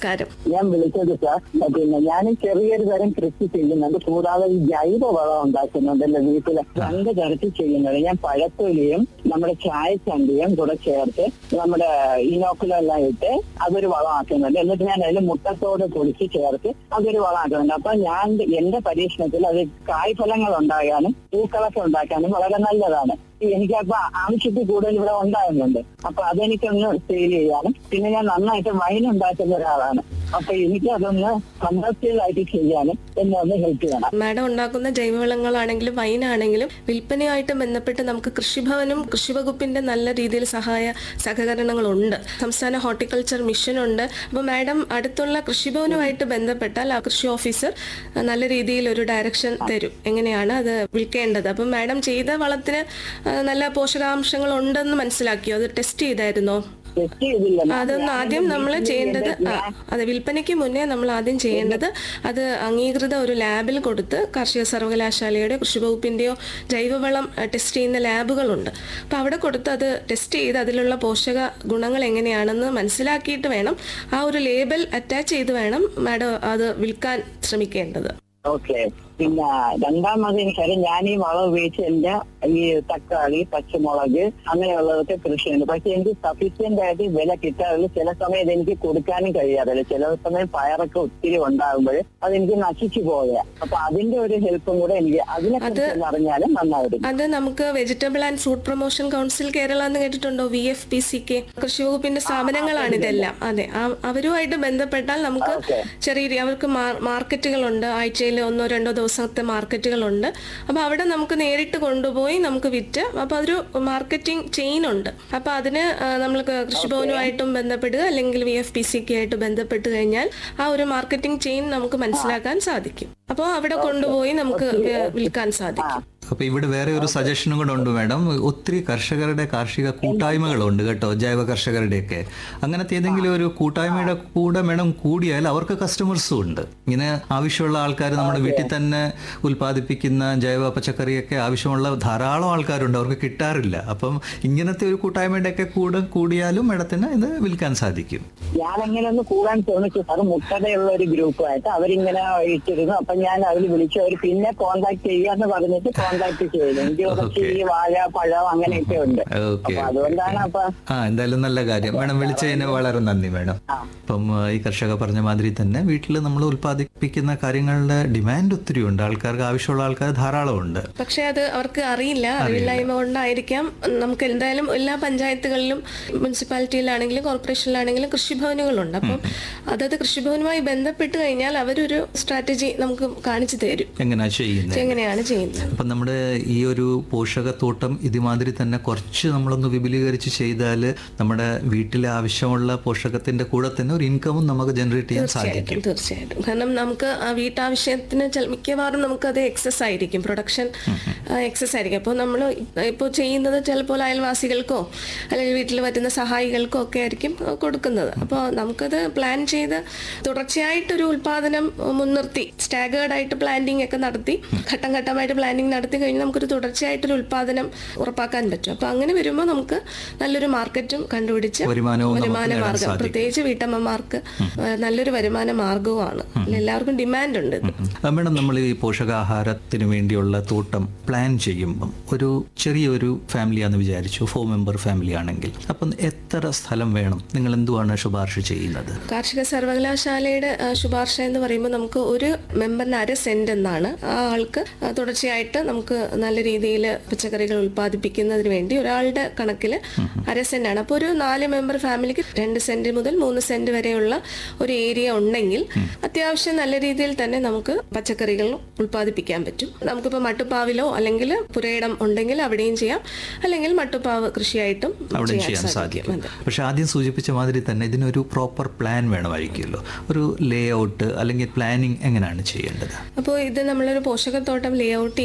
നമസ്കാരം ഞാൻ വിളിച്ചത് സാർ പിന്നെ ഞാൻ ചെറിയൊരു തരം കൃഷി ചെയ്യുന്നുണ്ട് കൂടാതെ ഈ ജൈവ വളം ഉണ്ടാക്കുന്നുണ്ട് എന്റെ വീട്ടിൽ രണ്ട് തരത്തിൽ ചെയ്യുന്നത് ഞാൻ പഴത്തൊലിയും നമ്മുടെ ചായച്ചണ്ടിയും കൂടെ ചേർത്ത് നമ്മുടെ ഇനോക്കുലെല്ലാം ഇട്ട് അതൊരു വളമാക്കുന്നുണ്ട് എന്നിട്ട് ഞാൻ അതിൽ മുട്ടത്തോട് പൊളിച്ച് ചേർത്ത് അതൊരു വളമാക്കുന്നുണ്ട് അപ്പൊ ഞാൻ എന്റെ പരീക്ഷണത്തിൽ അത് കായ്ഫലങ്ങൾ ഉണ്ടാകാനും പൂക്കളൊക്കെ ഉണ്ടാക്കാനും വളരെ നല്ലതാണ് എനിക്കപ്പോ ആവശ്യത്തിൽ കൂടുതൽ ഇവിടെ ഉണ്ടാകുന്നുണ്ട് അപ്പൊ അതെനിക്കൊന്ന് സെയിൽ ചെയ്യാനും പിന്നെ ഞാൻ നന്നായിട്ട് വൈൻ ഉണ്ടാക്കുന്ന ഒരാളാണ് അപ്പൊ എനിക്ക് അതൊന്ന് കമേഴ്സ്യലായിട്ട് ചെയ്യാനും എന്നെ ഒന്ന് ഹെൽപ്പ് ചെയ്യണം മാഡം ഉണ്ടാക്കുന്ന ജൈവവളങ്ങളാണെങ്കിലും വൈനാണെങ്കിലും വിൽപ്പനയുമായിട്ട് ബന്ധപ്പെട്ട് നമുക്ക് കൃഷിഭവനും കൃഷിവകുപ്പിന്റെ നല്ല രീതിയിൽ സഹായ സഹകരണങ്ങളുണ്ട് സംസ്ഥാന ഹോർട്ടിക്കൾച്ചർ മിഷൻ ഉണ്ട് അപ്പോൾ മാഡം അടുത്തുള്ള കൃഷിഭവനുമായിട്ട് ബന്ധപ്പെട്ടാൽ ആ കൃഷി ഓഫീസർ നല്ല രീതിയിൽ ഒരു ഡയറക്ഷൻ തരും എങ്ങനെയാണ് അത് വിൽക്കേണ്ടത് അപ്പം മാഡം ചെയ്ത വളത്തിന് ആ, നല്ല പോഷകാംശങ്ങൾ ഉണ്ടെന്ന് മനസ്സിലാക്കിയോ അത് ടെസ്റ്റ് ചെയ്തായിരുന്നോ ടെസ്റ്റ് ചെയ്തില്ല അതൊന്ന് ആദ്യം നമ്മൾ ചെയ്യേണ്ടത് ആ, അതെ വിൽപ്പനയ്ക്ക് മുന്നേ നമ്മൾ ആദ്യം ചെയ്യേണ്ടത് അത് അംഗീകൃത ഒരു ലാബിൽ കൊടുത്ത് കാർഷിക സർവകലാശാലയുടെ കൃഷി വകുപ്പിന്റെയോ ജൈവവളം അഹ്, ടെസ്റ്റ് ചെയ്യുന്ന ലാബുകളുണ്ട് അപ്പോൾ അവിടെ കൊടുത്ത് അത് ടെസ്റ്റ് ചെയ്ത് അതിലുള്ള പോഷക ഗുണങ്ങൾ എങ്ങനെയാണെന്ന് മനസ്സിലാക്കിയിട്ട് വേണം ആ ഒരു ലേബൽ അറ്റാച്ച് ചെയ്ത് വേണം മാഡം അത് വിൽക്കാൻ ശ്രമിക്കേണ്ടത് ഓക്കെ പിന്നെ രണ്ടാമത് എനിക്കറിയാം ഞാൻ ഈ വളം ഉപയോഗിച്ച് എന്റെ ഈ തക്കാളി പച്ചമുളക് അങ്ങനെയുള്ളതൊക്കെ കൃഷിയുണ്ട് പക്ഷെ എനിക്ക് സഫീഷ്യന്റ് ആയിട്ട് വില കിട്ടാറില്ല ചില സമയത്ത് എനിക്ക് കൊടുക്കാനും കഴിയാറില്ല ചില സമയം പയറൊക്കെ ഒത്തിരി ഉണ്ടാകുമ്പോൾ അതെനിക്ക് നശിച്ചു പോവുക അപ്പൊ അതിന്റെ ഒരു ഹെൽപ്പും കൂടെ എനിക്ക് അതിനെ കുറിച്ച് അറിഞ്ഞാലും നന്നായിരുന്നു അത് നമുക്ക് vegetable and fruit promotion council Kerala എന്ന് കേട്ടിട്ടുണ്ടോ V F P C K കൃഷി വകുപ്പിന്റെ സ്ഥാപനങ്ങളാണ് ഇതെല്ലാം അതെ ആ- അവരുമായിട്ട് ബന്ധപ്പെട്ടാൽ നമുക്ക് ഓക്കെ. ചെറിയ രീതി അവർക്ക് മാർ- മാർക്കറ്റുകളുണ്ട് ആഴ്ചയിൽ ഒന്നോ രണ്ടോ ദിവസത്തെ മാർക്കറ്റുകളുണ്ട് അപ്പോൾ അവിടെ നമുക്ക് നേരിട്ട് കൊണ്ടുപോയി നമുക്ക് വിറ്റ് അപ്പോൾ അതൊരു മാർക്കറ്റിംഗ് ചെയിൻ ഉണ്ട് അപ്പോൾ അതിന് ആ, നമ്മൾ ക- കൃഷിഭവനുമായിട്ടും ബന്ധപ്പെടുക അല്ലെങ്കിൽ V F P C K ആയിട്ട് ബന്ധപ്പെട്ട് കഴിഞ്ഞാൽ ആ ഒരു മാർക്കറ്റിംഗ് ചെയിൻ നമുക്ക് മനസ്സിലാക്കാൻ സാധിക്കും അപ്പോൾ അവിടെ കൊണ്ടുപോയി നമുക്ക് വി- വിൽക്കാൻ സാധിക്കും അപ്പൊ ഇവിടെ വേറെ ഒരു സജഷനും കൂടെ ഉണ്ട് മാഡം ഒത്തിരി കർഷകരുടെ കാർഷിക കൂട്ടായ്മകളുണ്ട് കേട്ടോ ജൈവ കർഷകരുടെയൊക്കെ അങ്ങനത്തെ ഏതെങ്കിലും ഒരു കൂട്ടായ്മയുടെ കൂടെ മാഡം കൂടിയാൽ അവർക്ക് കസ്റ്റമേഴ്സും ഉണ്ട് ഇങ്ങനെ ആവശ്യമുള്ള ആൾക്കാർ നമ്മുടെ വീട്ടിൽ തന്നെ ഉൽപ്പാദിപ്പിക്കുന്ന ജൈവ പച്ചക്കറിയൊക്കെ ആവശ്യമുള്ള ധാരാളം ആൾക്കാരുണ്ട് അവർക്ക് കിട്ടാറില്ല അപ്പം ഇങ്ങനത്തെ ഒരു കൂട്ടായ്മയുടെയൊക്കെ കൂടെ കൂടിയാലും മാഡത്തിന് ഇത് വിൽക്കാൻ സാധിക്കും ഞാൻ അങ്ങനെ ഒന്ന് കൂടാൻ ശ്രമിച്ചു അത് മുട്ടതയുള്ള ഒരു ഗ്രൂപ്പായിട്ട് അവരിങ്ങനെ ഇട്ടിരുന്നു അപ്പൊ ഞാൻ അതിൽ വിളിച്ചു അവർ പിന്നെ കോണ്ടാക്ട് ചെയ്യാന്ന് പറഞ്ഞിട്ട് കോണ്ടാക്ട് ചെയ്തു എനിക്ക് കുറച്ച് ഈ വാഴ പഴം അങ്ങനെയൊക്കെ ഉണ്ട് ഓക്കെ അപ്പൊ അതുകൊണ്ടാണ് അപ്പൊ ആ എന്തായാലും നല്ല കാര്യം മേഡം വിളിച്ചതിന് വളരെ നന്ദി മേഡം അപ്പം ആ, ഈ കർഷക പറഞ്ഞ മാതിരി തന്നെ വീട്ടിൽ നമ്മൾ ഉൽപ്പാദിപ്പിക്കുന്ന കാര്യങ്ങളുടെ ഡിമാൻഡ് ഒത്തിരി ഉണ്ട് ആൾക്കാർക്ക് ആവശ്യമുള്ള ആൾക്കാർ ധാരാളമുണ്ട് പക്ഷെ അത് അവർക്ക് അറിയില്ല അറിവില്ലായ്മ കൊണ്ടായിരിക്കാം നമുക്ക് എന്തായാലും എല്ലാ പഞ്ചായത്തുകളിലും മുനിസിപ്പാലിറ്റിയിലാണെങ്കിലും കോർപ്പറേഷനിലാണെങ്കിലും കൃഷിഭവനുകളുണ്ട് അപ്പം അതത് കൃഷിഭവനുമായി ബന്ധപ്പെട്ട് കഴിഞ്ഞാൽ അവരൊരു സ്ട്രാറ്റജി നമുക്ക് കാണിച്ചു തരും എങ്ങനെയാ ചെയ്യുന്നത് എങ്ങനെയാണ് ചെയ്യുന്നത് അപ്പം നമ്മുടെ ഈ ഒരു പോഷകത്തോട്ടം ഇതുമാതിരി തന്നെ കുറച്ച് നമ്മളൊന്ന് വിപുലീകരിച്ച് ചെയ്താൽ നമ്മുടെ വീട്ടിലെ ആവശ്യമുള്ള പോഷകത്തിന്റെ കൂടെ തന്നെ ഒരു ഇൻകമും നമുക്ക് ജനറേറ്റ് ചെയ്യാൻ സാധിക്കും തീർച്ചയായിട്ടും കാരണം നമുക്ക് ആ വീട്ടാവശ്യത്തിന് ചെല- മിക്കവാറും നമുക്ക് അത് എക്സസ് ആയിരിക്കും പ്രൊഡക്ഷൻ എക്സസ് ആയിരിക്കും അപ്പോൾ നമ്മൾ ഇപ്പോൾ ചെയ്യുന്നത് ചിലപ്പോൾ അയൽവാസികൾക്കോ അല്ലെങ്കിൽ വീട്ടിൽ പറ്റുന്ന സഹായികൾക്കോ ഒക്കെ ആയിരിക്കും ആ, കൊടുക്കുന്നത് അപ്പോൾ നമുക്കത് പ്ലാൻ ചെയ്ത് തുടർച്ചയായിട്ടൊരു ഉൽപാദനം മുൻനിർത്തി സ്റ്റാഗേർഡ് ആയിട്ട് പ്ലാന്റിംഗ് ഒക്കെ നടത്തി ഘട്ടം ഘട്ടമായിട്ട് പ്ലാനിങ് നടത്തി കഴിഞ്ഞാൽ നമുക്കൊരു തുടർച്ചയായിട്ടൊരു ഉൽപാദനം ഉറപ്പാക്കാൻ പറ്റും അപ്പോൾ അങ്ങനെ വരുമ്പോൾ നമുക്ക് നല്ലൊരു മാർക്കറ്റും കണ്ടുപിടിച്ച് വരുമാനവും നമുക്ക് വരുമാന നേടാൻ മാർഗം സാധിക്കും. പ്രത്യേകിച്ച് വീട്ടമ്മമാർക്ക് ആ, നല്ലൊരു വരുമാന മാർഗവുമാണ് എല്ലാവർക്കും ഡിമാൻഡ് ഉണ്ട് ഇത് ആ, മേഡം നമ്മൾ ഈ പോഷകാഹാരത്തിന് വേണ്ടിയുള്ള തോട്ടം പ്ലാൻ ചെയ്യുമ്പം ഒരു ചെറിയൊരു ഫാമിലിയാന്ന് വിചാരിച്ചു ഫോർ മെമ്പർ ഫാമിലി ആണെങ്കിൽ അപ്പം എത്ര സ്ഥലം വേണം നിങ്ങൾ എന്തുവാണ് ശുപാർശ ചെയ്യുന്നത് കാർഷിക സർവകലാശാലയുടെ ആ, ശുപാർശ എന്ന് പറയുമ്പോൾ നമുക്ക് ഒരു മെമ്പറിന് അര സെന്റ് എന്നാണ് ആ ആൾക്ക് ആ, തുടർച്ചയായിട്ട് നമുക്ക് നല്ല രീതിയിൽ പച്ചക്കറികൾ ഉൽപ്പാദിപ്പിക്കുന്നതിന് വേണ്ടി ഒരാളുടെ കണക്കിൽ അര സെന്റ് ആണ് അപ്പോൾ ഒരു നാല് മെമ്പർ ഫാമിലിക്ക് രണ്ട് സെന്റ് മുതൽ മൂന്ന് സെന്റ് വരെയുള്ള ഒരു ഏരിയ ഉണ്ടെങ്കിൽ അത്യാവശ്യം നല്ല രീതിയിൽ തന്നെ നമുക്ക് പച്ചക്കറികൾ ഉൽപ്പാദിപ്പിക്കാൻ പറ്റും നമുക്കിപ്പോൾ മട്ടുപ്പാവിലോ അല്ലെങ്കിൽ പുരയിടം ഉണ്ടെങ്കിൽ അവിടെയും ചെയ്യാം അല്ലെങ്കിൽ മട്ടുപ്പാവ് കൃഷിയായിട്ടും അവിടെ ചെയ്യാൻ സാധിക്കും അതെ. പക്ഷെ ആദ്യം സൂചിപ്പിച്ച മാതിരി തന്നെ ഇതിനൊരു പ്രോപ്പർ പ്ലാൻ വേണമായിരിക്കുമല്ലോ ഒരു ലേ ഔട്ട് അല്ലെങ്കിൽ പ്ലാനിങ് എങ്ങനെയാണ് ചെയ്യേണ്ടത് അപ്പോൾ ഇത് നമ്മളൊരു പോഷകത്തോട്ടം ലേ ഔട്ട് ചെയ്യുമ്പോൾ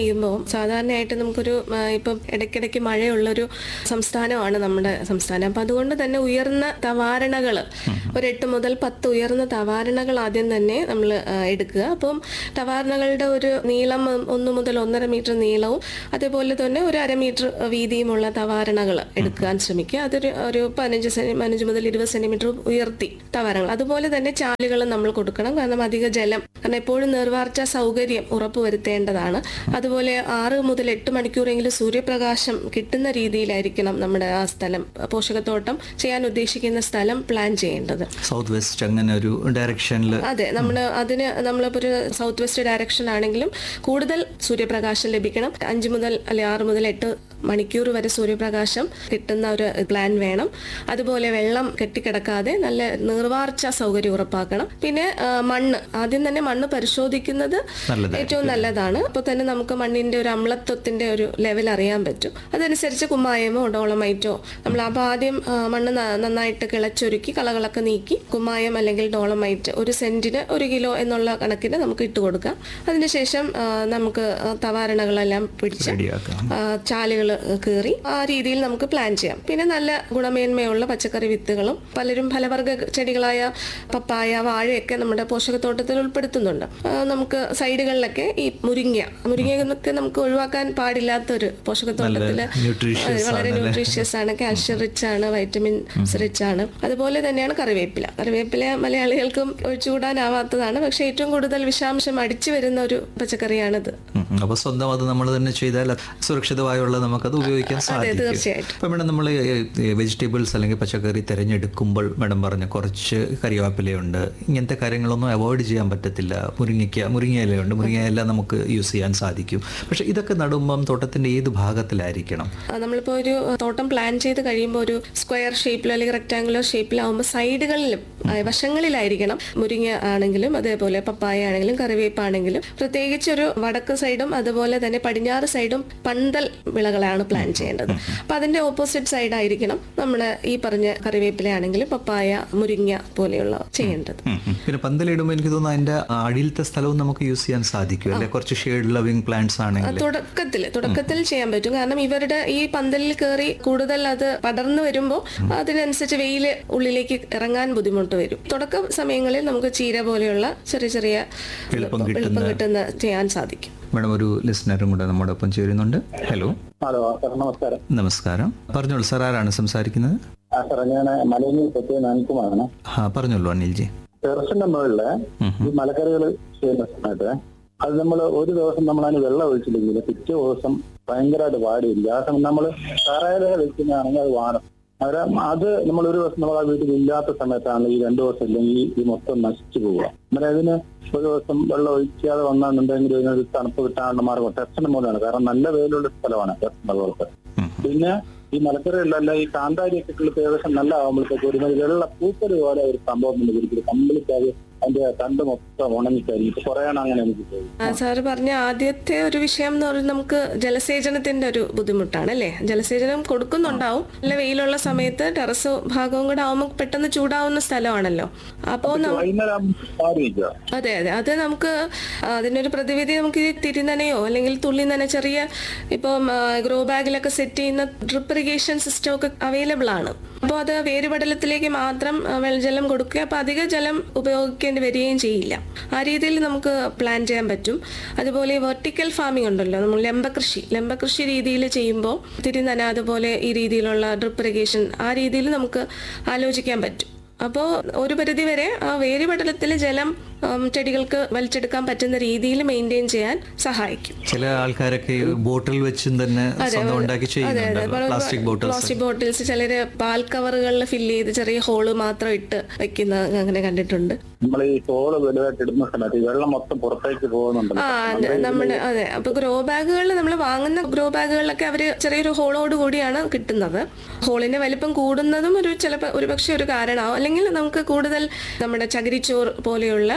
സാധാരണയായിട്ട് നമുക്കൊരു ആ, ഇപ്പം ഇടയ്ക്കിടയ്ക്ക് മഴയുള്ളൊരു സംസ്ഥാനമാണ് നമ്മുടെ സംസ്ഥാനം അപ്പം അതുകൊണ്ട് തന്നെ ഉയർന്ന തവാരണകൾ ഒരു എട്ട് മുതൽ പത്ത് ഉയർന്ന തവാരണകൾ ആദ്യം തന്നെ നമ്മൾ എടുക്കുക അപ്പം തവാരണകളുടെ ഒരു നീളം ഒന്ന് മുതൽ ഒന്നര മീറ്റർ നീളവും അതേപോലെ തന്നെ ഒരു അര മീറ്റർ വീതിയുമുള്ള തവാരണകൾ എടുക്കാൻ ശ്രമിക്കുക അതൊരു ഒരു പതിനഞ്ച് സെന്റി പതിനഞ്ച് മുതൽ ഇരുപത് സെന്റിമീറ്റർ ഉയർത്തി തവാരണകൾ അതുപോലെ തന്നെ ചാലുകൾ നമ്മൾ കൊടുക്കണം കാരണം അധിക ജലം കാരണം എപ്പോഴും നിർവാർച്ച സൗകര്യം ഉറപ്പുവരുത്തേണ്ടതാണ് അതുപോലെ ആറ് മുതൽ എട്ട് മണിക്കൂറെങ്കിലും സൂര്യപ്രകാശം കിട്ടുന്ന രീതിയിലായിരിക്കണം നമ്മുടെ ആ സ്ഥലം പോഷകത്തോട്ടം ചെയ്യാൻ ഉദ്ദേശിക്കുന്ന സ്ഥലം പ്ലാൻ ചെയ്യേണ്ടത് സൗത്ത് വെസ്റ്റ് അങ്ങനെ ഒരു ഡയറക്ഷനിൽ അതെ നമ്മൾ അതിന് നമ്മളിപ്പോൾ ഒരു സൗത്ത് വെസ്റ്റ് ഡയറക്ഷൻ ആണെങ്കിലും കൂടുതൽ സൂര്യപ്രകാശം ലഭിക്കണം അഞ്ച് മുതൽ അല്ലെ ആറ് മുതൽ എട്ട് മണിക്കൂർ വരെ സൂര്യപ്രകാശം കിട്ടുന്ന ഒരു പ്ലാൻ വേണം അതുപോലെ വെള്ളം കെട്ടിക്കിടക്കാതെ നല്ല നിർവാർച്ച സൗകര്യം ഉറപ്പാക്കണം പിന്നെ ആ, മണ്ണ് ആദ്യം തന്നെ മണ്ണ് പരിശോധിക്കുന്നത് നല്ലതായിരിക്കും. ഏറ്റവും നല്ലതാണ് അപ്പോൾ തന്നെ നമുക്ക് മണ്ണിന്റെ ഒരു അമ്ലത്വത്തിന്റെ ഒരു ലെവൽ അറിയാൻ പറ്റും അതനുസരിച്ച് കുമ്മായമോ ഡോളമൈറ്റോ നമ്മൾ അപ്പോൾ ആദ്യം ആ, മണ്ണ് ന- നന്നായിട്ട് കിളച്ചൊരുക്കി കളകളൊക്കെ നീക്കി കുമ്മായം അല്ലെങ്കിൽ ഡോളമൈറ്റ് ഒരു സെന്റിന് ഒരു കിലോ എന്നുള്ള കണക്കിന് നമുക്ക് ഇട്ട് കൊടുക്കാം അതിനുശേഷം ആ, നമുക്ക് ആ, തവാരണകളെല്ലാം പിടിച്ച് റെഡിയാക്കാം ചാലുകൾ കീറി ആ രീതിയിൽ നമുക്ക് പ്ലാൻ ചെയ്യാം പിന്നെ നല്ല ഗുണമേന്മയുള്ള പച്ചക്കറി വിത്തുകളും പലരും ഫലവർഗ ചെടികളായ പപ്പായ വാഴയൊക്കെ നമ്മുടെ പോഷകത്തോട്ടത്തിൽ ഉൾപ്പെടുത്തുന്നുണ്ട് ആ, നമുക്ക് സൈഡുകളിലൊക്കെ ഈ മുരിങ്ങ മുരിങ്ങയൊക്കെ നമുക്ക് ഒഴിവാക്കാൻ പാടില്ലാത്തൊരു പോഷകത്തോട്ടത്തില് nutritious അതെ, വളരെ ആണല്ലേ? ന്യൂട്രീഷ്യസ് ആണ് കാൽഷ്യം റിച്ച് ആണ് വൈറ്റമിൻ റിച്ച് ആണ് അതുപോലെ തന്നെയാണ് കറിവേപ്പില കറിവേപ്പില മലയാളികൾക്കും ഒഴിച്ചുകൂടാനാവാത്തതാണ് പക്ഷെ ഏറ്റവും കൂടുതൽ വിഷാംശം അടിച്ചു വരുന്ന ഒരു പച്ചക്കറിയാണിത് ഉം, ഉം. അപ്പൊ സ്വന്തം അത് നമ്മൾ തന്നെ ചെയ്താൽ സുരക്ഷിതമായുള്ള നമുക്കത് ഉപയോഗിക്കാൻ സാധിക്കും തീർച്ചയായിട്ടും. ഇപ്പൊ മേഡം നമ്മൾ വെജിറ്റബിൾസ് അല്ലെങ്കിൽ പച്ചക്കറി തിരഞ്ഞെടുക്കുമ്പോൾ മേഡം പറഞ്ഞ കുറച്ച് കറിവേപ്പിലയുണ്ട് ഇങ്ങനത്തെ കാര്യങ്ങളൊന്നും അവോയ്ഡ് ചെയ്യാൻ പറ്റത്തില്ല മുരിങ്ങയ്ക്ക മുരിങ്ങയിലയുണ്ട് മുരിങ്ങയില നമുക്ക് യൂസ് ചെയ്യാൻ സാധിക്കും പക്ഷെ ഇതൊക്കെ നടുമ്പം തോട്ടത്തിന്റെ ഏത് ഭാഗത്തിലായിരിക്കണം ആ, നമ്മളിപ്പോ ഒരു തോട്ടം പ്ലാൻ ചെയ്ത് കഴിയുമ്പോൾ ഒരു സ്ക്വയർ ഷേപ്പിലോ അല്ലെങ്കിൽ റെക്ടാങ്കുലർ ഷേപ്പിലാവുമ്പോൾ സൈഡുകളിലും ആ, വശങ്ങളിലായിരിക്കണം മുരിങ്ങ ആണെങ്കിലും അതേപോലെ പപ്പായ ആണെങ്കിലും കറിവേപ്പാണെങ്കിലും പ്രത്യേകിച്ച് ഒരു വടക്ക് സൈഡും അതുപോലെ തന്നെ പടിഞ്ഞാറ് സൈഡും പന്തൽ വിളകളാണ് പ്ലാൻ ചെയ്യേണ്ടത് അപ്പൊ അതിന്റെ ഓപ്പോസിറ്റ് സൈഡ് ആയിരിക്കണം നമ്മുടെ ഈ പറഞ്ഞ കറിവേപ്പില ആണെങ്കിലും പപ്പായ മുരിങ്ങ പോലെയുള്ള ചെയ്യേണ്ടത് ഉം, ഉം. പിന്നെ പന്തലിടുമ്പോൾ എനിക്ക് തോന്നുന്നു അതിന്റെ അടിയിലത്തെ സ്ഥലവും നമുക്ക് യൂസ് ചെയ്യാൻ സാധിക്കും അല്ലെ കുറച്ച് ഷെയ്ഡ് ലവിങ് പ്ലാന്റ്സ് ആണെങ്കിൽ തുടക്കത്തിൽ തുടക്കത്തിൽ ചെയ്യാൻ പറ്റും കാരണം ഇവരുടെ ഈ പന്തലിൽ കയറി കൂടുതൽ അത് പടർന്നു വരുമ്പോൾ അതിനനുസരിച്ച് വെയില് ഉള്ളിലേക്ക് ഇറങ്ങാൻ ബുദ്ധിമുട്ട് വരും തുടക്ക സമയങ്ങളിൽ നമുക്ക് ചീര പോലെയുള്ള ചെറിയ ചെറിയ എളുപ്പം എളുപ്പം കിട്ടുന്ന ചെയ്യാൻ സാധിക്കും മേഡം ഒരു ലിസണറും കൂടെ നമ്മുടെ ഒപ്പം ചേരുന്നുണ്ട് ഹലോ ഹലോ സാർ നമസ്കാരം നമസ്കാരം പറഞ്ഞോളൂ സാർ ആരാണ് സംസാരിക്കുന്നത് ആ സാറേ ഞാൻ മലയിൽ പറ്റിയ നാൻകുമാണ് ആ പറഞ്ഞോളൂ അനിൽജി ടെറസിന്റെ മുകളില് ഈ മലക്കറികൾ ചെയ്യുന്ന സമയത്ത് അത് നമ്മൾ ഒരു ദിവസം നമ്മൾ അതിന് വെള്ളം ഒഴിച്ചില്ലെങ്കിൽ പിറ്റേ ദിവസം ഭയങ്കരമായിട്ട് പാടില്ല ആ സമയം നമ്മൾ തറയില വെക്കുന്നതാണെങ്കിൽ അത് വാടും അന്നേരം അത് നമ്മൾ ഒരു ദിവസം നമ്മൾ ആ വീട്ടിൽ ഇല്ലാത്ത സമയത്താണ് ഈ രണ്ടു ദിവസം ഇല്ലെങ്കിൽ ഈ മൊത്തം നശിച്ചു പോവുക അന്നേരം ഇതിന് ഒരു ദിവസം വെള്ളം ഒഴിക്കാതെ വന്നാന്നുണ്ടെങ്കിൽ ഇതിനൊരു തണുപ്പ് കിട്ടാനുള്ള മാർഗം ടെറസിന്റെ മുകളിലാണ് കാരണം നല്ല വെയിലുള്ള സ്ഥലമാണ് ടെറസിന്റെ മുകൾക്ക് ഉം. പിന്നെ ഈ മലക്കറികളിലല്ല ഈ കാന്താരിയൊക്കെ കിളിപ്പ് ഏകദേശം നല്ല ആകുമ്പോഴത്തേക്ക് ഒരു മാതിരി വെള്ള പൂപ്പല് പോലെ ഒരു സംഭവം ഉണ്ട് ഒരിക്കലും കംപ്ലീറ്റ് അത് അതിന്റെ തണ്ട് മൊത്തം ഉണങ്ങിക്കഴിഞ്ഞു ഇപ്പൊ കുറയാണ് അങ്ങനെ എനിക്ക് തോന്നുന്നു ആ, സാറ് പറഞ്ഞ ആദ്യത്തെ ഒരു വിഷയം എന്ന് പറയുന്നത് നമുക്ക് ജലസേചനത്തിന്റെ ഒരു ബുദ്ധിമുട്ടാണ് അല്ലേ ജലസേചനം കൊടുക്കുന്നുണ്ടാവും നല്ല വെയിലുള്ള സമയത്ത് ടെറസ് ഭാഗവും കൂടെ ആവുമ്പോൾ പെട്ടെന്ന് ചൂടാവുന്ന സ്ഥലമാണല്ലോ അപ്പോൾ നമ്മ വൈകുന്നേരം ആയിരിക്കുക അതെ അതെ അത് നമുക്ക് അതിനൊരു പ്രതിവിധി നമുക്ക് ഈ തിരിനനയോ അല്ലെങ്കിൽ തുള്ളി നന ചെറിയ ഇപ്പം ഗ്രോ ബാഗിലൊക്കെ സെറ്റ് ചെയ്യുന്ന ഡ്രിപ്പ് ഇറിഗേഷൻ സിസ്റ്റം ഒക്കെ അവൈലബിൾ ആണ് അപ്പോൾ അത് വേരുപടലത്തിലേക്ക് മാത്രം ആ, വെള്ളജലം കൊടുക്കുക അപ്പോൾ അധിക ജലം ഉപയോഗിക്കേണ്ടി വരികയും ചെയ്യില്ല ആ രീതിയിൽ നമുക്ക് പ്ലാൻ ചെയ്യാൻ പറ്റും അതുപോലെ വെർട്ടിക്കൽ ഫാമിംഗ് ഉണ്ടല്ലോ നമ്മൾ ലംബകൃഷി ലംബകൃഷി രീതിയിൽ ചെയ്യുമ്പോൾ തിരിനന അതുപോലെ ഈ രീതിയിലുള്ള ഡ്രിപ്പ് ഇറിഗേഷൻ ആ രീതിയിൽ നമുക്ക് ആലോചിക്കാൻ പറ്റും അപ്പോൾ ഒരു പരിധി വരെ ആ വേരുപടലത്തിൽ ജലം ഉം, ചെടികൾക്ക് വലിച്ചെടുക്കാൻ പറ്റുന്ന രീതിയിൽ മെയിൻറ്റെയിൻ ചെയ്യാൻ സഹായിക്കും ചില ആൾക്കാരൊക്കെ ഈ ബോട്ടിൽ വെച്ചും തന്നെ സ്വന്തം ഉണ്ടാക്കി ചെയ്യുന്നുണ്ടല്ലോ പ്ലാസ്റ്റിക് ബോട്ടിൽസ് പ്ലാസ്റ്റിക് ബോട്ടിൽസ് ചിലര് പാൽ കവറുകളിൽ ഫില്ല് ചെയ്ത് ചെറിയ ഹോള് മാത്രം ഇട്ട് വെക്കുന്ന അങ്ങനെ കണ്ടിട്ടുണ്ട് നമ്മൾ ഈ തോള് വലുതായിട്ട് ഇടുന്ന സമയത്ത് ഈ വെള്ളം മൊത്തം പുറത്തേക്ക് പോകുന്നുണ്ടല്ലോ ആ അതെ, നമ്മുടെ അതെ അപ്പൊ ഗ്രോ ബാഗുകളിൽ നമ്മൾ വാങ്ങുന്ന ഗ്രോ ബാഗുകളിലൊക്കെ അവര് ചെറിയൊരു ഹോളോട് കൂടിയാണ് കിട്ടുന്നത് ഹോളിന്റെ വലിപ്പം കൂടുന്നതും ഒരു ചിലപ്പോൾ ഒരുപക്ഷെ ഒരു കാരണമാവും അല്ലെങ്കിൽ നമുക്ക് കൂടുതൽ നമ്മുടെ ചകിരിച്ചോറ് പോലെയുള്ള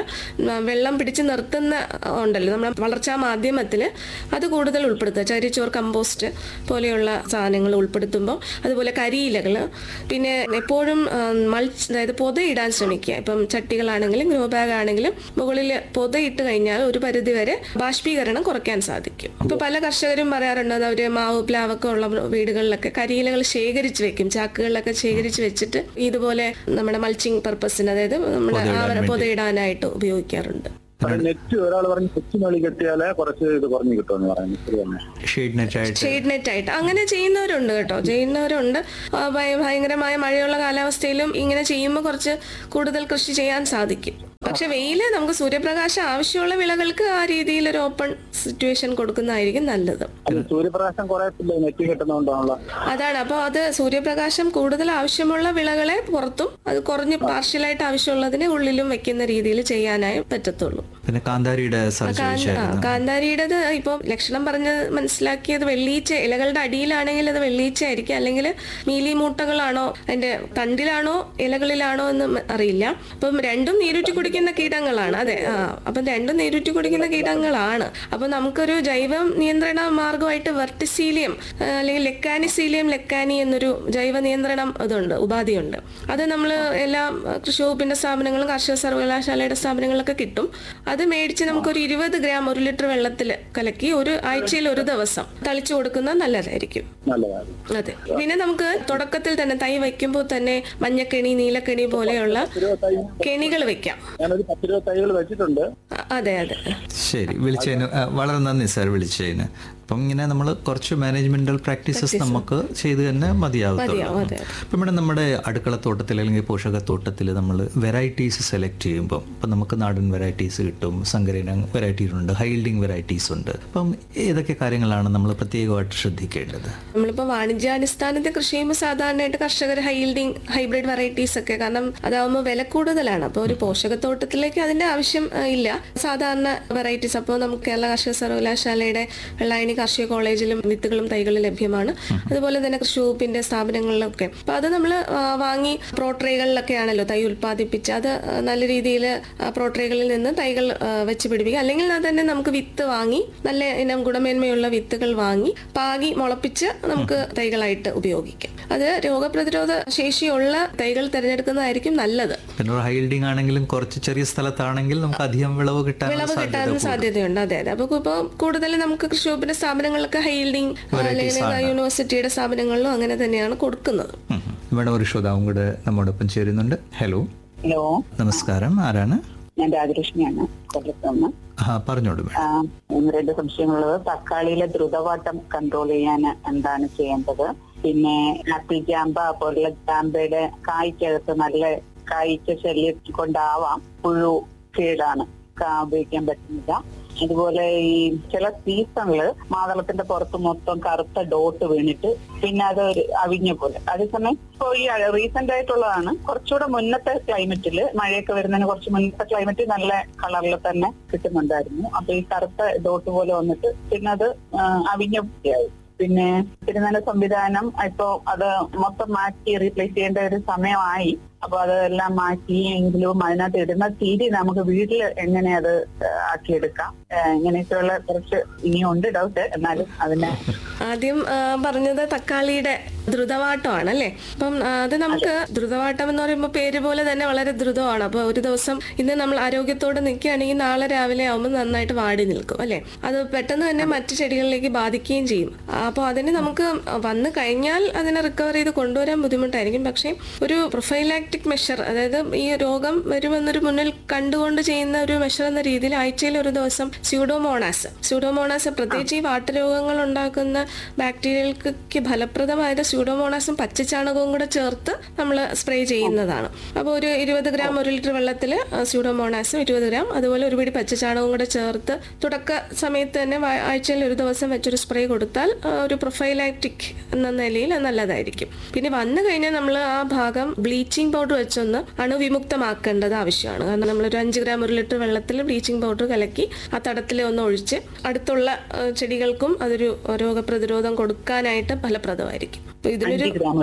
ആ, വെള്ളം പിടിച്ച് നിർത്തുന്ന ഉണ്ടല്ലോ നമ്മുടെ വളർച്ചാ മാധ്യമത്തിൽ അത് കൂടുതൽ ഉൾപ്പെടുത്തുക ചരിച്ചോർ കമ്പോസ്റ്റ് പോലെയുള്ള സാധനങ്ങൾ ഉൾപ്പെടുത്തുമ്പോൾ അതുപോലെ കരിയിലകൾ പിന്നെ എപ്പോഴും മൾച്ച് അതായത് പൊതയിടാൻ ശ്രമിക്കുക ഇപ്പം ചട്ടികളാണെങ്കിലും ഗ്രോ ബാഗ് ആണെങ്കിലും മുകളിൽ പൊതയിട്ട് കഴിഞ്ഞാൽ ഒരു പരിധി വരെ ബാഷ്പീകരണം കുറയ്ക്കാൻ സാധിക്കും ഇപ്പൊ പല കർഷകരും പറയാറുണ്ട് അത് അവര് മാവ് പ്ലാവൊക്കെ ഉള്ള വീടുകളിലൊക്കെ കരിയിലകൾ ശേഖരിച്ച് വെക്കും ചാക്കുകളിലൊക്കെ ശേഖരിച്ച് വെച്ചിട്ട് ഇതുപോലെ നമ്മുടെ മൾച്ചിങ് പർപ്പസിന് അതായത് നമ്മുടെ ആ പൊതയിടാനായിട്ട് ഉപയോഗിക്കാറുണ്ട് നെറ്റ് ഒരാൾ പറഞ്ഞ് നെറ്റ് മേളി കെട്ടിയാലേ കുറച്ച് ഇത് കുറഞ്ഞു കിട്ടുമെന്ന് പറയുന്നത് ശരി തന്നെ ഷെയ്ഡ് നെറ്റ് ആയിട്ട് ഷെയ്ഡ് നെറ്റ് ആയിട്ട് അങ്ങനെ ചെയ്യുന്നവരുണ്ട് കേട്ടോ ചെയ്യുന്നവരുണ്ട് ആ, ഭയ- ഭയങ്കരമായ മഴയുള്ള കാലാവസ്ഥയിലും ഇങ്ങനെ ചെയ്യുമ്പോൾ കുറച്ച് കൂടുതൽ കൃഷി ചെയ്യാൻ സാധിക്കും പക്ഷെ വെയില് നമുക്ക് സൂര്യപ്രകാശം ആവശ്യമുള്ള വിളകൾക്ക് ആ രീതിയിൽ ഒരു ഓപ്പൺ സിറ്റുവേഷൻ കൊടുക്കുന്നതായിരിക്കും നല്ലത് അത് സൂര്യപ്രകാശം കുറയത്തില്ല നെറ്റ് കെട്ടുന്നതുകൊണ്ടാണല്ലോ അതാണ് അപ്പോൾ അത് സൂര്യപ്രകാശം കൂടുതൽ ആവശ്യമുള്ള വിളകളെ പുറത്തും അത് കുറഞ്ഞ് പാർഷ്യലായിട്ട് ആവശ്യമുള്ളതിനെ ഉള്ളിലും വെക്കുന്ന രീതിയിൽ ചെയ്യാനായി പറ്റത്തുള്ളൂ പിന്നെ കാന്താരിയുടെ സർജറി കാ- ആ, കാന്താരിയുടേത് ഇപ്പൊ ലക്ഷണം പറഞ്ഞ് മനസ്സിലാക്കിയത് വെള്ളീച്ച ഇലകളുടെ അടിയിലാണെങ്കിൽ അത് വെള്ളീച്ച ആയിരിക്കും അല്ലെങ്കിൽ മീലി മൂട്ടകളാണോ അതിന്റെ തണ്ടിലാണോ ഇലകളിലാണോ എന്ന് മ- അറിയില്ല അപ്പം രണ്ടും നീരുറ്റി കുടിക്കുന്ന കീടങ്ങളാണ് അതെ ആ അപ്പം രണ്ടും നീരുറ്റി കുടിക്കുന്ന കീടങ്ങളാണ് അപ്പൊ നമുക്കൊരു ജൈവ നിയന്ത്രണ മാർഗമായിട്ട് വെർട്ടിസീലിയം ആ, അല്ലെങ്കിൽ ലെക്കാനിസീലിയം ലെക്കാനി എന്നൊരു ജൈവ നിയന്ത്രണം ഇതുണ്ട് ഉപാധിയുണ്ട് അത് നമ്മൾ എല്ലാ ആ, കൃഷി വകുപ്പിന്റെ സ്ഥാപനങ്ങളും കാർഷിക സർവകലാശാലയുടെ സ്ഥാപനങ്ങളിലൊക്കെ കിട്ടും അത് മേടിച്ച് നമുക്കൊരു ഇരുപത് ഗ്രാം ഒരു ലിറ്റർ വെള്ളത്തിൽ കലക്കി ഒരു ആഴ്ചയിൽ ഒരു ദിവസം തളിച്ചു കൊടുക്കുന്നത് നല്ലതായിരിക്കും നല്ലതാണ് അതെ പിന്നെ നമുക്ക് തുടക്കത്തിൽ തന്നെ തൈ വയ്ക്കുമ്പോൾ തന്നെ മഞ്ഞക്കെണി നീലക്കെണി പോലെയുള്ള കെണികൾ വെക്കാം ഞാനൊരു പത്തിരുപത് തൈകൾ വെച്ചിട്ടുണ്ട് അ- അതെ അതെ ശരി വിളിച്ചതിന് ആ, വളരെ നന്ദി സാർ വിളിച്ചതിന് അപ്പം ഇങ്ങനെ നമ്മൾ കുറച്ച് മാനേജ്മെന്റൽ പ്രാക്ടീസസ് നമുക്ക് ചെയ്ത് തന്നെ മതിയാവത്തുള്ളൂ മതിയാവും, അതെ. ഇപ്പം ഇവിടെ നമ്മുടെ അടുക്കളത്തോട്ടത്തിൽ അല്ലെങ്കിൽ പോഷകത്തോട്ടത്തിൽ നമ്മൾ വെറൈറ്റീസ് സെലക്ട് ചെയ്യുമ്പോൾ ഇപ്പം നമുക്ക് നാടൻ വെറൈറ്റീസ് കിട്ടും സങ്കരയിന വെറൈറ്റീസ് ഉണ്ട് ഹൈൽഡിങ് വെറൈറ്റീസ് ഉണ്ട് അപ്പം ഏതൊക്കെ കാര്യങ്ങളാണ് നമ്മൾ പ്രത്യേകമായിട്ട് ശ്രദ്ധിക്കേണ്ടത് നമ്മളിപ്പോൾ വാണിജ്യാടിസ്ഥാനത്തിൽ കൃഷി ചെയ്യുമ്പോൾ സാധാരണയായിട്ട് കർഷകർ ഹൈൽഡിങ് ഹൈബ്രിഡ് വെറൈറ്റീസ് ഒക്കെ കാരണം അതാവുമ്പോൾ വില കൂടുതലാണ് അപ്പോൾ ഒരു പോഷകത്തോട്ടത്തിലേക്ക് അതിന്റെ ആവശ്യം ആ, ഇല്ല സാധാരണ വെറൈറ്റീസ് അപ്പോൾ നമുക്ക് കേരള കാർഷിക സർവകലാശാലയുടെ വെള്ളായണി കാർഷിക കോളേജിലും വിത്തുകളും തൈകളും ലഭ്യമാണ് അതുപോലെ തന്നെ കൃഷി വകുപ്പിന്റെ സ്ഥാപനങ്ങളിലൊക്കെ അപ്പോൾ അത് നമ്മൾ വാങ്ങി പ്രോട്രേകളിലൊക്കെ ആണല്ലോ തൈ ഉൽപ്പാദിപ്പിച്ച് അത് ആ, നല്ല രീതിയിൽ പ്രോട്രേകളിൽ നിന്ന് തൈകൾ ആ, വെച്ച് പിടിപ്പിക്കുക അല്ലെങ്കിൽ അത് തന്നെ നമുക്ക് വിത്ത് വാങ്ങി നല്ല ഇനം ഗുണമേന്മയുള്ള വിത്തുകൾ വാങ്ങി പാകി മുളപ്പിച്ച് നമുക്ക് തൈകളായിട്ട് ഉപയോഗിക്കാം അത് രോഗപ്രതിരോധ ശേഷിയുള്ള തൈകൾ തിരഞ്ഞെടുക്കുന്നതായിരിക്കും നല്ലത് പിന്നെ ഒരു ഹൈൽഡിങ് ആണെങ്കിലും കുറച്ച് ചെറിയ സ്ഥലത്താണെങ്കിൽ നമുക്ക് അധികം വിളവ് കിട്ടാനുള്ള വിളവ് സാധ്യത കിട്ടാൻ സാധ്യതയുണ്ട് അതെ അതെ അപ്പൊ ഇപ്പോൾ കൂടുതൽ നമുക്ക് കൃഷി വകുപ്പിന്റെ സ്ഥാപനങ്ങളിലൊക്കെ ഹൈൽഡിങ് അല്ലെങ്കിൽ യൂണിവേഴ്സിറ്റിയുടെ സ്ഥാപനങ്ങളിലും അങ്ങനെ തന്നെയാണ് കൊടുക്കുന്നത് ഉം. ഇവിടെ ഒരു ശ്രോതാവും കൂടെ നമ്മോടൊപ്പം ചേരുന്നുണ്ട് ഹലോ ഹലോ നമസ്കാരം ആരാണ് ഞാൻ രാജലക്ഷ്മിയാണ് കൊല്ലത്തുനിന്ന് ആ പറഞ്ഞോളൂ മാഡം ആ, ഒന്ന് രണ്ട് സംശയങ്ങളുള്ളത് തക്കാളിയിലെ ദ്രുതവാട്ടം കൺട്രോൾ ചെയ്യാൻ എന്താണ് ചെയ്യേണ്ടത് പിന്നെ ആപ്പിൾ ജാമ്പ പോലുള്ള ജാമ്പയുടെ കായ്ക്കകത്ത് നല്ല കായ്ച്ച ശല്യം കൊണ്ടാവാം പുഴു കേടാണ് കാ ഉപയോഗിക്കാൻ പറ്റുന്നില്ല അതുപോലെ ഈ ചില സീസണില് മാതളത്തിന്റെ പുറത്ത് മൊത്തം കറുത്ത ഡോട്ട് വീണിട്ട് പിന്നെ അത് ഒരു അവിഞ്ഞ പോലെ അതേസമയം ഇപ്പൊ ഈ റീസെന്റ് ആയിട്ടുള്ളതാണ് കുറച്ചുകൂടെ മുന്നത്തെ ക്ലൈമറ്റില് മഴയൊക്കെ വരുന്നതിന് കുറച്ച് മുന്നത്തെ ക്ലൈമറ്റ് നല്ല കളറിൽ തന്നെ കിട്ടുന്നുണ്ടായിരുന്നു അപ്പൊ ഈ കറുത്ത ഡോട്ട് പോലെ വന്നിട്ട് പിന്നെ അത് ആ, അവിഞ്ഞ പോലെയായി പിന്നെ തിരുനല സംവിധാനം ഇപ്പൊ അത് മൊത്തം മാറ്റി റീപ്ലേസ് ചെയ്യേണ്ട ഒരു സമയമായി അപ്പൊ അതെല്ലാം മാറ്റി എങ്കിലും അതിനകത്ത് ഇടുന്ന തിരി നമുക്ക് വീട്ടിൽ എങ്ങനെ അത് ആ, ആക്കിയെടുക്കാം ആ, ഇങ്ങനെയൊക്കെയുള്ള കുറച്ച് ഇനിയുണ്ട് ഡൗട്ട് എന്നാലും അതിനെ ആദ്യം ആ, പറഞ്ഞത് തക്കാളിയുടെ ദ്രുതവാട്ടമാണ് അല്ലേ അപ്പം ആ, അത് നമുക്ക് ദ്രുതവാട്ടം എന്ന് പറയുമ്പോൾ പേര് പോലെ തന്നെ വളരെ ദ്രുതമാണ് അപ്പോൾ ഒരു ദിവസം ഇന്ന് നമ്മൾ ആരോഗ്യത്തോടെ നിൽക്കുകയാണെങ്കിൽ നാളെ രാവിലെ ആവുമ്പോൾ നന്നായിട്ട് വാടി നിൽക്കും അല്ലേ അത് പെട്ടെന്ന് തന്നെ മറ്റു ചെടികളിലേക്ക് ബാധിക്കുകയും ചെയ്യും അപ്പോൾ അതിന് നമുക്ക് വന്നു കഴിഞ്ഞാൽ അതിനെ റിക്കവർ ചെയ്ത് കൊണ്ടുവരാൻ ബുദ്ധിമുട്ടായിരിക്കും പക്ഷേ ഒരു പ്രൊഫൈലാക്ടിക് മെഷർ അതായത് ഈ രോഗം വരുമെന്നൊരു മുന്നിൽ കണ്ടുകൊണ്ട് ചെയ്യുന്ന ഒരു മെഷർ എന്ന രീതിയിൽ ആഴ്ചയിൽ ഒരു ദിവസം സ്യൂഡോമോണാസ് സ്യൂഡോമോണാസ് പ്രത്യേകിച്ച് ഈ വാട്ടരോഗങ്ങൾ ഉണ്ടാക്കുന്ന ബാക്ടീരിയകൾക്ക് ഫലപ്രദമായത് സ്യൂഡോമോണാസും പച്ചച്ചാണകവും കൂടെ ചേർത്ത് നമ്മൾ സ്പ്രേ ചെയ്യുന്നതാണ് അപ്പോൾ ഒരു ഇരുപത് ഗ്രാം ഒരു ലിറ്റർ വെള്ളത്തിൽ സ്യൂഡോമോണാസും ഇരുപത് ഗ്രാം അതുപോലെ ഒരു പിടി പച്ചച്ചാണകവും കൂടെ ചേർത്ത് തുടക്ക സമയത്ത് തന്നെ വാ- ആഴ്ചയിൽ ഒരു ദിവസം വെച്ചൊരു സ്പ്രേ കൊടുത്താൽ ആ, ഒരു പ്രൊഫൈലാക്റ്റിക് എന്ന നിലയിൽ അത് നല്ലതായിരിക്കും പിന്നെ വന്നു കഴിഞ്ഞാൽ നമ്മൾ ആ ഭാഗം ബ്ലീച്ചിങ് പൗഡർ വെച്ചൊന്ന് അണുവിമുക്തമാക്കേണ്ടത് ആവശ്യമാണ് കാരണം നമ്മളൊരു അഞ്ച് ഗ്രാം ഒരു ലിറ്റർ വെള്ളത്തിൽ ബ്ലീച്ചിങ് പൗഡർ കലക്കി ആ തടത്തിൽ ഒന്ന് ഒഴിച്ച് അടുത്തുള്ള ആ, ചെടികൾക്കും അതൊരു രോഗപ്രതിരോധം കൊടുക്കാനായിട്ട് ഫലപ്രദമായിരിക്കും അപ്പൊ ഇതിനൊരു അഞ്ച് ഗ്രാം ഒരു ലിറ്റർ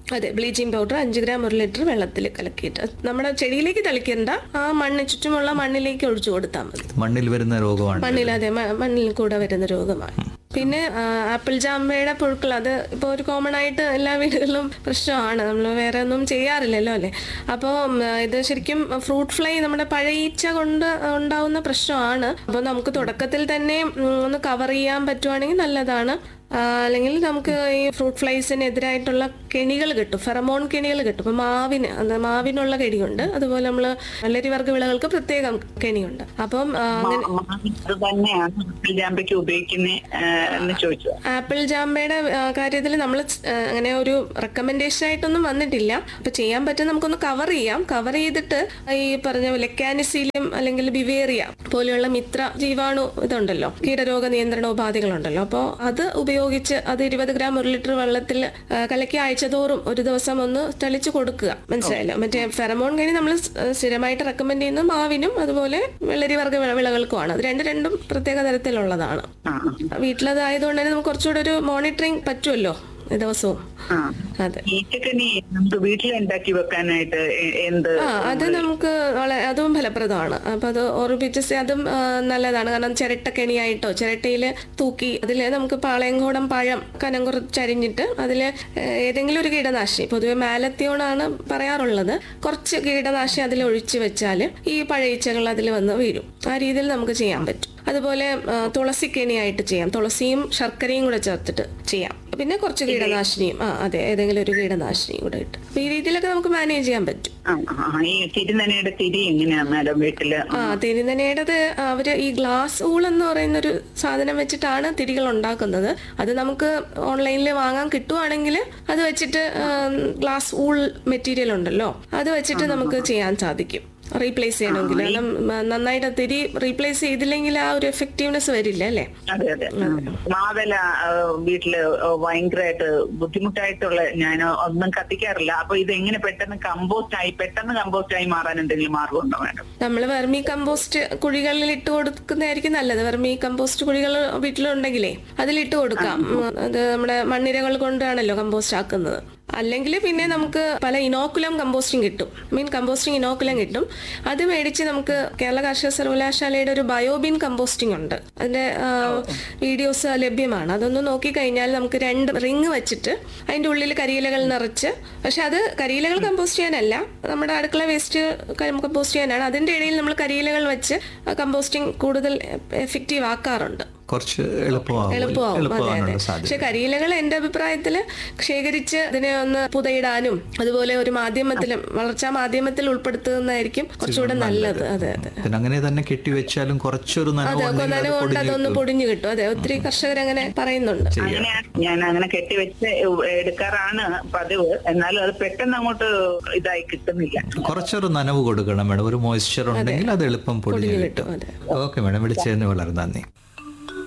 അതെ ബ്ലീച്ചിങ് പൗഡർ അഞ്ച് ഗ്രാം ഒരു ലിറ്റർ വെള്ളത്തിൽ കലക്കിയിട്ട് നമ്മുടെ ചെടിയിലേക്ക് തളിക്കണ്ട ആ മണ്ണ് ചുറ്റുമുള്ള മണ്ണിലേക്ക് ഒഴിച്ചു കൊടുത്താൽ മതി മണ്ണിൽ വരുന്ന രോഗമാണ് മണ്ണിൽ അതെ മ- മണ്ണിൽ കൂടെ വരുന്ന രോഗമാണ് പിന്നെ ആ, ആപ്പിൾ ജാമ്പയുടെ പുഴുക്കൾ അത് ഇപ്പോൾ ഒരു കോമൺ ആയിട്ട് എല്ലാ വീടുകളിലും പ്രശ്നമാണ് നമ്മൾ വേറെ ഒന്നും ചെയ്യാറില്ലല്ലോ അല്ലേ അപ്പോൾ ഇത് ശരിക്കും ഫ്രൂട്ട് ഫ്ലൈ നമ്മുടെ പഴയീച്ച കൊണ്ട് ഉണ്ടാവുന്ന പ്രശ്നമാണ് അപ്പോൾ നമുക്ക് തുടക്കത്തിൽ തന്നെ ഉം, ഒന്ന് കവർ ചെയ്യാൻ പറ്റുവാണെങ്കിൽ നല്ലതാണ് ആ, അല്ലെങ്കിൽ നമുക്ക് ഈ ഫ്രൂട്ട് ഫ്ലൈസിനെതിരായിട്ടുള്ള കെണികൾ കിട്ടും ഫെറമോൺ കെണികൾ കിട്ടും ഇപ്പൊ മാവിന് അത് മാവിനുള്ള കെണിയുണ്ട് അതുപോലെ നമ്മൾ വെള്ളരിവർഗ്ഗ വിളകൾക്ക് പ്രത്യേകം കെണിയുണ്ട് അപ്പം ആ, അങ്ങനെ അത് തന്നെയാണ് ജാമ്പയ്ക്ക് ഉപയോഗിക്കുന്നത് എന്ന് ചോദിച്ചു ആപ്പിൾ ജാമ്പയുടെ കാര്യത്തിൽ നമ്മൾ അങ്ങനെ ഒരു റെക്കമെൻഡേഷൻ ആയിട്ടൊന്നും വന്നിട്ടില്ല അപ്പൊ ചെയ്യാൻ പറ്റും നമുക്കൊന്ന് കവർ ചെയ്യാം കവർ ചെയ്തിട്ട് ഈ പറഞ്ഞ ലെക്കാനിസീലിയം അല്ലെങ്കിൽ ബിവേറിയ പോലെയുള്ള മിത്ര ജീവാണു ഇതുണ്ടല്ലോ കീടരോഗ നിയന്ത്രണ ഉപാധികളുണ്ടല്ലോ അപ്പോൾ അത് ഉപയോഗിച്ച് അത് ഇരുപത് ഗ്രാം ഒരു ലിറ്റർ വെള്ളത്തിൽ ആ, കലക്കി ആഴ്ചതോറും ഒരു ദിവസം ഒന്ന് തെളിച്ച് കൊടുക്കുക മനസ്സിലായല്ലോ മറ്റേ ഫെറമോൺ കഴിഞ്ഞ് നമ്മൾ സ്ഥിരമായിട്ട് റെക്കമെൻഡ് ചെയ്യുന്നത് മാവിനും അതുപോലെ വെള്ളരി വർഗ്ഗ വിള- വിളകൾക്കുമാണ് അത് രണ്ട് രണ്ടും പ്രത്യേക തരത്തിലുള്ളതാണ് ആ വീട്ടിലതായതുകൊണ്ട് തന്നെ നമുക്ക് കുറച്ചുകൂടെ ഒരു മോണിറ്ററിങ് പറ്റുമല്ലോ ദിവസവും ആ അതെ ഈച്ചക്കണി നമുക്ക് വീട്ടിലുണ്ടാക്കി വെക്കാനായിട്ട് എ- എന്ത് ആ അത് നമുക്ക് വളരെ അതും ഫലപ്രദമാണ് അപ്പൊ അത് ഓർമ്മിപ്പിച്ച് സ- അതും ആ, നല്ലതാണ് കാരണം ചിരട്ടക്കെണിയായിട്ടോ ചിരട്ടയിൽ തൂക്കി അതിൽ നമുക്ക് പാളയംകോടം പഴം കനം കുറച്ചരിഞ്ഞിട്ട് അതിൽ ഏതെങ്കിലും ഒരു കീടനാശിനി പൊതുവെ മാലത്തിയോണാണ് പറയാറുള്ളത് കുറച്ച് കീടനാശിനി അതിൽ ഒഴിച്ചു വെച്ചാൽ ഈ പഴയീച്ചകൾ അതിൽ വന്ന് വീഴും ആ രീതിയിൽ നമുക്ക് ചെയ്യാൻ പറ്റും അതുപോലെ ആ, തുളസിക്കെണിയായിട്ട് ചെയ്യാം തുളസിയും ശർക്കരയും കൂടെ ചേർത്തിട്ട് ചെയ്യാം പിന്നെ കുറച്ച് കീടനാശിനിയും ആ അതെ ഏതെങ്കിലും ഒരു കീടനാശിനിയും കൂടെ ഇട്ട് അപ്പൊ ഈ രീതിയിലൊക്കെ നമുക്ക് മാനേജ് ചെയ്യാൻ പറ്റും ആ, ആ, ഈ തിരുനനയുടെ തിരി എങ്ങനെയാ മാഡം വീട്ടില് ആ തിരുനനയുടേത് അവര് ഈ ഗ്ലാസ് ഊൾ എന്ന് പറയുന്ന ഒരു സാധനം വെച്ചിട്ടാണ് തിരികൾ ഉണ്ടാക്കുന്നത് അത് നമുക്ക് ഓൺലൈനിൽ വാങ്ങാൻ കിട്ടുവാണെങ്കിൽ അത് വെച്ചിട്ട് ഗ്ലാസ് ഊൾ മെറ്റീരിയൽ ഉണ്ടല്ലോ അത് വെച്ചിട്ട് നമുക്ക് ചെയ്യാൻ സാധിക്കും റീപ്ലേസ് ചെയ്യണമെങ്കിൽ കാരണം മ, നന്നായിട്ട് തിരി റീപ്ലേസ് ചെയ്തില്ലെങ്കിൽ ആ ഒരു എഫക്റ്റീവ്നെസ് വരില്ല അല്ലേ അതെ അതെ മാതല ആ, വീട്ടില് ഭയങ്കരമായിട്ട് ബുദ്ധിമുട്ടായിട്ടുള്ള ഞാൻ ഒന്നും കത്തിക്കാറില്ല അപ്പൊ ഇത് എങ്ങനെ പെട്ടെന്ന് കമ്പോസ്റ്റ് ആയി പെട്ടെന്ന് കമ്പോസ്റ്റ് ആയി മാറാൻ എന്തെങ്കിലും മാർഗമുണ്ടോ മാഡം നമ്മൾ വെർമി കമ്പോസ്റ്റ് കുഴികളിൽ ഇട്ട് കൊടുക്കുന്നതായിരിക്കും നല്ലത് വെർമി കമ്പോസ്റ്റ് കുഴികൾ വീട്ടിലുണ്ടെങ്കിലേ അതിലിട്ട് കൊടുക്കാം ഉം, അത് നമ്മുടെ മണ്ണിരകൾ കൊണ്ടാണല്ലോ കമ്പോസ്റ്റ് ആക്കുന്നത് അല്ലെങ്കിൽ പിന്നെ നമുക്ക് പല ഇനോക്കുലം കമ്പോസ്റ്റിംഗ് കിട്ടും മീൻ കമ്പോസ്റ്റിംഗ് ഇനോക്കുലം കിട്ടും അത് മേടിച്ച് നമുക്ക് കേരള കാർഷിക സർവകലാശാലയുടെ ഒരു ബയോബിൻ കമ്പോസ്റ്റിംഗ് ഉണ്ട് അതിന്റെ വീഡിയോസ് ലഭ്യമാണ് അതൊന്ന് നോക്കിക്കഴിഞ്ഞാൽ നമുക്ക് രണ്ട് റിങ് വെച്ചിട്ട് അതിന്റെ ഉള്ളിൽ കരിയിലകൾ നിറച്ച് പക്ഷെ അത് കരിയിലകൾ കമ്പോസ്റ്റ് ചെയ്യാനല്ല നമ്മുടെ അടുക്കള വേസ്റ്റ് കമ്പോസ്റ്റ് ചെയ്യാനാണ് അതിന്റെ ഇടയിൽ നമ്മൾ കരിയിലകൾ വെച്ച് കമ്പോസ്റ്റിംഗ് കൂടുതൽ എഫക്റ്റീവ് ആക്കാറുണ്ട് കുറച്ച് എളുപ്പമാകും എളുപ്പമാവും അതെ അതെ എളുപ്പമാകാനുള്ള സാധ്യത പക്ഷെ കരിയിലകൾ എന്റെ അഭിപ്രായത്തിൽ ശേഖരിച്ച് അതിനെ ഒന്ന് പുതയിടാനും അതുപോലെ ഒരു മാധ്യമത്തിലും വളർച്ചാ മാധ്യമത്തിൽ ഉൾപ്പെടുത്തുന്നതായിരിക്കും കുറച്ചുകൂടെ നല്ലത് അതെ അതെ പിന്നെ അങ്ങനെ തന്നെ കെട്ടിവെച്ചാലും കുറച്ചൊരു നനവ് അതെ ഉണ്ടെങ്കിൽ അത് കൊന്നാനും കൊണ്ട് പൊടിഞ്ഞ് അതൊന്ന് പൊടിഞ്ഞു കിട്ടും അതെ ഒത്തിരി കർഷകർ അങ്ങനെ പറയുന്നുണ്ട് അങ്ങനെയാണ് ഞാൻ അങ്ങനെ കെട്ടിവെച്ച് എടുക്കാറാണ് പതിവ് എന്നാലും അത് പെട്ടെന്ന് അങ്ങോട്ട് ഇതായി കിട്ടുന്നില്ല കുറച്ചൊരു നനവ് കൊടുക്കണം മേഡം ഒരു മോയ്സ്ചർ ഉണ്ടെങ്കിൽ അത് എളുപ്പം പൊടിഞ്ഞു കിട്ടും അതെ ഓക്കെ മേഡം വിളിച്ചതിന് വളരെ നന്ദി